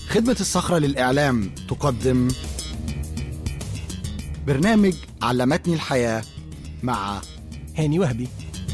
خدمة الصخرة للإعلام تقدم برنامج علمتني الحياة مع هاني وهبي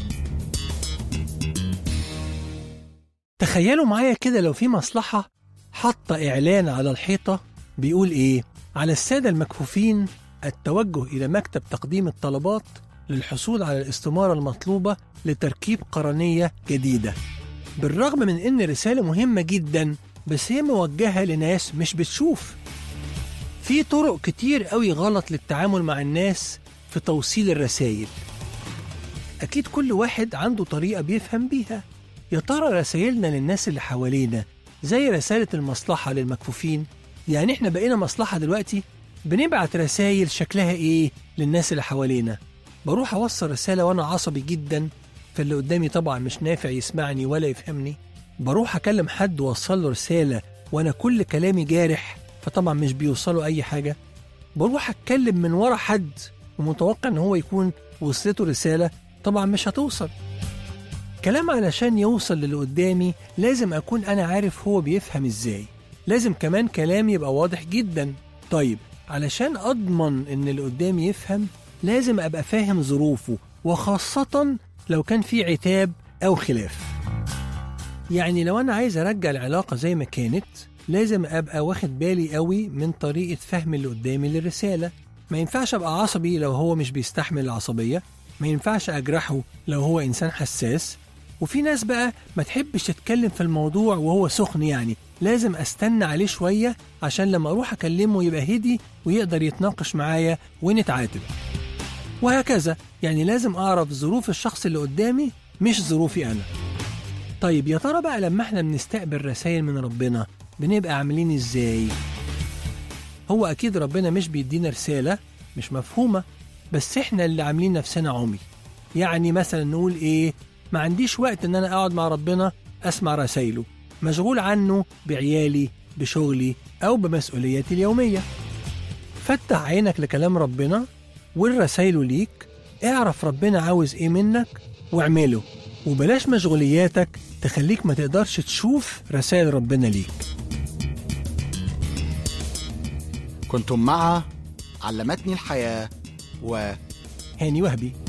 تخيلوا معايا كده لو في مصلحة حاطة إعلان على الحيطة بيقول إيه على السادة المكفوفين التوجه إلى مكتب تقديم الطلبات للحصول على الاستمارة المطلوبة لتركيب قرنية جديدة بالرغم من إن رسالة مهمة جدا بس هي موجهة لناس مش بتشوف في طرق كتير قوي غلط للتعامل مع الناس في توصيل الرسائل أكيد كل واحد عنده طريقة بيفهم بيها يا ترى رسائلنا للناس اللي حوالينا زي رسالة المصلحة للمكفوفين يعني احنا بقينا مصلحة دلوقتي بنبعت رسائل شكلها ايه للناس اللي حوالينا بروح اوصل رسالة وانا عصبي جدا فاللي قدامي طبعا مش نافع يسمعني ولا يفهمني بروح اكلم حد واوصل له رسالة وانا كل كلامي جارح فطبعا مش بيوصله اي حاجة بروح اتكلم من ورا حد ومتوقع ان هو يكون وصلته رسالة طبعا مش هتوصل كلام علشان يوصل للي قدامي لازم أكون أنا عارف هو بيفهم إزاي لازم كمان كلامي يبقى واضح جدا طيب علشان أضمن إن اللي قدامي يفهم لازم أبقى فاهم ظروفه وخاصة لو كان في عتاب أو خلاف يعني لو أنا عايز أرجع العلاقة زي ما كانت لازم أبقى واخد بالي قوي من طريقة فهم اللي قدامي للرسالة ما ينفعش أبقى عصبي لو هو مش بيستحمل العصبية ما ينفعش أجرحه لو هو إنسان حساس وفي ناس بقى ما تحبش تتكلم في الموضوع وهو سخن يعني لازم استنى عليه شوية عشان لما اروح اكلمه يبقى هدي ويقدر يتناقش معايا ونتعاتب وهكذا يعني لازم اعرف ظروف الشخص اللي قدامي مش ظروفي انا طيب يا ترى بقى لما احنا بنستقبل رسائل من ربنا بنبقى عاملين ازاي هو اكيد ربنا مش بيدينا رسالة مش مفهومة بس احنا اللي عاملين نفسنا عمي يعني مثلا نقول ايه ما عنديش وقت ان انا اقعد مع ربنا اسمع رسايله مشغول عنه بعيالي بشغلي او بمسؤولياتي اليوميه فتح عينك لكلام ربنا والرسايله ليك اعرف ربنا عاوز ايه منك واعمله وبلاش مشغولياتك تخليك ما تقدرش تشوف رسائل ربنا ليك كنتم مع علمتني الحياة و هاني وهبي